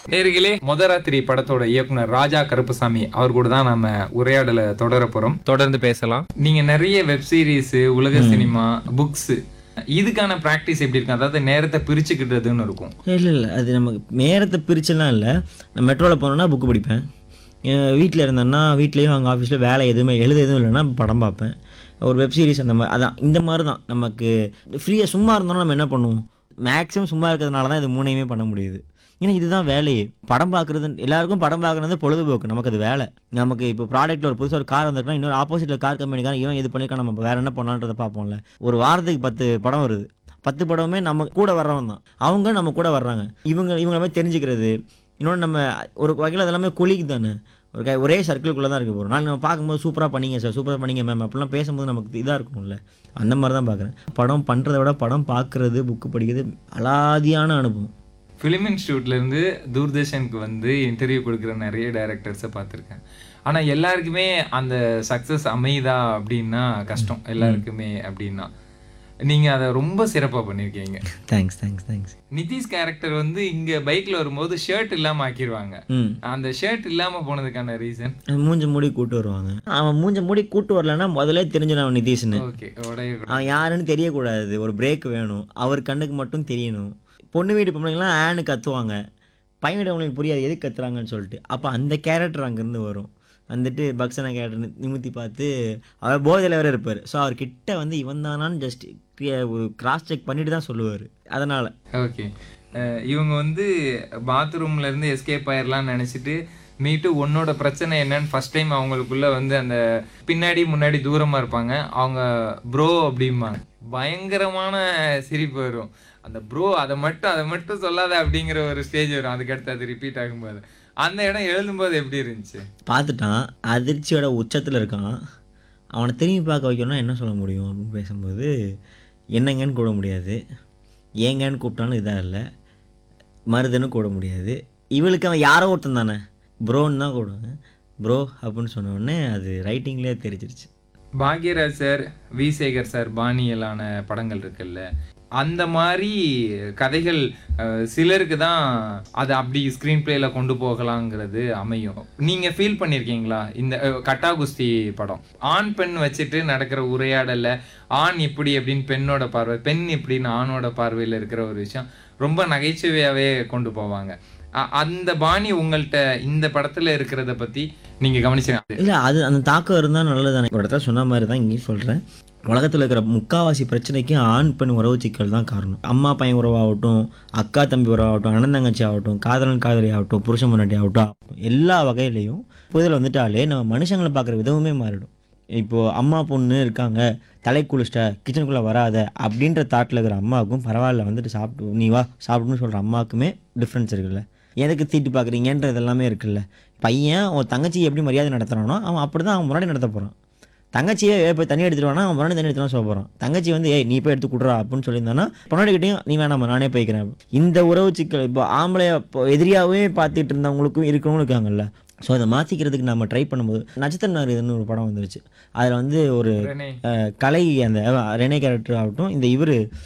நேர்களே முதராத்திரி படத்தோட இயக்குனர் ராஜா கருப்புசாமி அவர் கூட தான் நம்ம உரையாடலை தொடர போறோம் தொடர்ந்து பேசலாம் நீங்க நிறைய வெப் சீரிஸ் உலக சினிமா புக்ஸ் இதுக்கான பிராக்டிஸ் எப்படி இருக்கு அதாவது நேரத்தை பிரிச்சுக்கிட்டதுன்னு இருக்கும் இல்லை இல்லை அது நமக்கு நேரத்தை பிரிச்செல்லாம் இல்லை நான் மெட்ரோவில் போனோன்னா புக்கு படிப்பேன் வீட்டில் இருந்தேன்னா வீட்லேயும் அங்கே ஆஃபீஸில் வேலை எதுவுமே எழுத எதுவும் இல்லைன்னா படம் பார்ப்பேன் ஒரு வெப் சீரிஸ் அந்த மாதிரி அதான் இந்த மாதிரி தான் நமக்கு ஃப்ரீயாக சும்மா இருந்தோம்னா நம்ம என்ன பண்ணுவோம் மேக்ஸிமம் சும்மா இருக்கிறதுனால தான் இது மூணையுமே பண்ண முடியுது ஏன்னா இதுதான் வேலையே படம் பார்க்குறது எல்லாருக்கும் படம் பார்க்குறது பொழுதுபோக்கு நமக்கு அது வேலை நமக்கு இப்போ ப்ராடக்ட்டில் ஒரு புதுசாக ஒரு கார் வந்திருக்கா இன்னொரு ஆப்போசிட்டில் கார் கம்பெனிக்காரன் இவன் இது பண்ணியிருக்கான் நம்ம வேறு என்ன பண்ணலான்றதை பார்ப்போம்ல ஒரு வாரத்துக்கு பத்து படம் வருது பத்து படமுமே நம்ம கூட வர்றவன் தான் அவங்க நம்ம கூட வர்றாங்க இவங்க இவங்க மாதிரி தெரிஞ்சுக்கிறது இன்னொன்று நம்ம ஒரு வகையில் அதெல்லாமே கொலிக்கு தானே ஒரு கை ஒரே சர்க்கிள்குள்ளே தான் இருக்க போகிறோம் நாளைக்கு நம்ம பார்க்கும்போது சூப்பராக பண்ணீங்க சார் சூப்பராக பண்ணீங்க மேம் அப்படிலாம் பேசும்போது நமக்கு இதாக இருக்கணும்ல அந்த மாதிரி தான் பார்க்குறேன் படம் பண்ணுறத விட படம் பார்க்குறது புக்கு படிக்கிறது அலாதியான அனுபவம் ஃபிலிம் இன்ஸ்டியூட்ல இருந்து தூர்தர்ஷனுக்கு வந்து இன்டர்வியூ கொடுக்குற நிறைய டைரக்டர்ஸை பார்த்துருக்கேன் ஆனா எல்லாருக்குமே அந்த சக்சஸ் அமையுதா அப்படின்னா கஷ்டம் எல்லாருக்குமே அப்படின்னா நீங்க அதை ரொம்ப சிறப்பா பண்ணிருக்கீங்க thanks thanks thanks Nitish character வந்து இங்க பைக்ல வரும்போது ஷர்ட் இல்லாம ஆக்கிடுவாங்க ம் அந்த ஷர்ட் இல்லாம போனதுக்கான ரீசன் மூஞ்ச மூடி கூட்டு வருவாங்க அவன் மூஞ்ச மூடி கூட்டு வரலன்னா முதல்ல தெரிஞ்சிடும் அவன் நிதிஷ்னு ஓகே உடைய அவன் யாருன்னு தெரியக்கூடாது ஒரு பிரேக் வேணும் அவர் கண்ணுக்கு மட்டும் தெரியணும் பொண்ணு வீட்டு பொம்பளைங்களாம் ஆன்னு கத்துவாங்க பையன் வீட்டு அவங்களுக்கு புரியாது எதுக்கு கத்துறாங்கன்னு சொல்லிட்டு அப்போ அந்த கேரக்டர் அங்கேருந்து வரும் வந்துட்டு பக்சனா கேரக்டர் நிமித்தி பார்த்து அவர் போதையில் வேற இருப்பார் ஸோ அவர் கிட்ட வந்து இவன் தானான்னு ஜஸ்ட் ஒரு கிராஸ் செக் பண்ணிட்டு தான் சொல்லுவார் அதனால் ஓகே இவங்க வந்து பாத்ரூம்ல இருந்து எஸ்கேப் ஆயிரலாம்னு நினைச்சிட்டு மீட்டு உன்னோட பிரச்சனை என்னன்னு ஃபர்ஸ்ட் டைம் அவங்களுக்குள்ள வந்து அந்த பின்னாடி முன்னாடி தூரமா இருப்பாங்க அவங்க ப்ரோ அப்படிம்பாங்க பயங்கரமான சிரிப்பு வரும் அந்த ப்ரோ அதை மட்டும் அதை மட்டும் சொல்லாத அப்படிங்கிற ஒரு ஸ்டேஜ் வரும் அதுக்கடுத்து அது ரிப்பீட் ஆகும்போது அந்த இடம் எழுதும்போது எப்படி இருந்துச்சு பார்த்துட்டான் அதிர்ச்சியோட உச்சத்தில் இருக்கான் அவனை திரும்பி பார்க்க வைக்கணும்னா என்ன சொல்ல முடியும் அப்படின்னு பேசும்போது என்னங்கன்னு கூட முடியாது ஏங்கன்னு கூப்பிட்டாலும் இதாக இல்லை மருதுன்னு கூட முடியாது இவளுக்கு அவன் யாரோ ஒருத்தன் தானே ப்ரோன்னு தான் கூடுவாங்க ப்ரோ அப்படின்னு சொன்ன உடனே அது ரைட்டிங்லேயே தெரிஞ்சிருச்சு Bhagyaraj sir V Sekar sir பாணியலான படங்கள் இருக்குல்ல அந்த மாதிரி கதைகள் அஹ், சிலருக்கு தான் அது அப்படி ஸ்க்ரீன் பிளேல கொண்டு போகலாங்கிறது அமையும் நீங்க ஃபீல் பண்ணியிருக்கீங்களா இந்த அஹ், கட்டா குஸ்தி படம் ஆண் பெண் வச்சுட்டு நடக்கிற உரையாடல்ல ஆண் இப்படி அப்படின்னு பெண்ணோட பார்வை பெண் இப்படின்னு ஆணோட பார்வையில் இருக்கிற ஒரு விஷயம் ரொம்ப நகைச்சுவையாவே கொண்டு போவாங்க அ- அந்த பாணி உங்கள்கிட்ட இந்த படத்துல இருக்கிறத பத்தி நீங்க கவனிச்சீங்க இல்லை அது அந்த தாக்கம் இருந்தால் நல்லது தானே ஒரு இடத்துல சொன்ன மாதிரி தான் இங்கேயும் சொல்கிறேன் உலகத்தில் இருக்கிற முக்காவாசி பிரச்சனைக்கு ஆண் பெண் உறவு சிக்கல் தான் காரணம் அம்மா பையன் உறவாகட்டும் அக்கா தம்பி உறவாகட்டும் அண்ணன் தங்கச்சி ஆகட்டும் காதலன் காதலி ஆகட்டும் புருஷன் முன்னாடி ஆகட்டும் எல்லா வகையிலையும் புதில் வந்துட்டாலே நம்ம மனுஷங்களை பார்க்குற விதமுமே மாறிடும் இப்போது அம்மா பொண்ணு இருக்காங்க தலை குளிச்சிட்ட கிச்சனுக்குள்ளே வராத அப்படின்ற தாட்டில் இருக்கிற அம்மாவுக்கும் பரவாயில்ல வந்துட்டு சாப்பிட்டு நீ வா சாப்பிட்டுன்னு சொல்கிற அம்மாவுக்குமே டிஃப்ரென்ஸ் இருக்குல்ல எதுக்கு தீட்டு பார்க்குறீங்கன்றது எல்லாமே இருக்குல்ல பையன் உன் தங்கச்சி எப்படி மரியாதை நடத்துறானோ அவன் அப்படி தான் அவன் முன்னாடி நடத்த போகிறான் தங்கச்சியே ஏய் போய் தண்ணி எடுத்துட்டு வானா அவன் முன்னாடி தண்ணி எடுத்துட்டு சொல்ல போகிறான் தங்கச்சி வந்து ஏய் நீ போய் எடுத்து கொடுறா அப்படின்னு சொல்லியிருந்தானா பொண்ணாடிக்கிட்டையும் நீ வேணாமா நானே போய்க்கிறேன் இந்த உறவு சிக்கல் இப்போ ஆம்பளைய இப்போ எதிரியாகவே பார்த்துட்டு இருந்தவங்களுக்கும் இருக்கவங்களும் இருக்காங்கல்ல ஸோ அதை மாற்றிக்கிறதுக்கு நம்ம ட்ரை பண்ணும்போது நட்சத்திர நாரிதுன்னு ஒரு படம் வந்துருச்சு அதில் வந்து ஒரு ரெனே அஹ், கலை அந்த அஹ், ரெனே கேரக்டர் ஆகட்டும் இந்த இவர்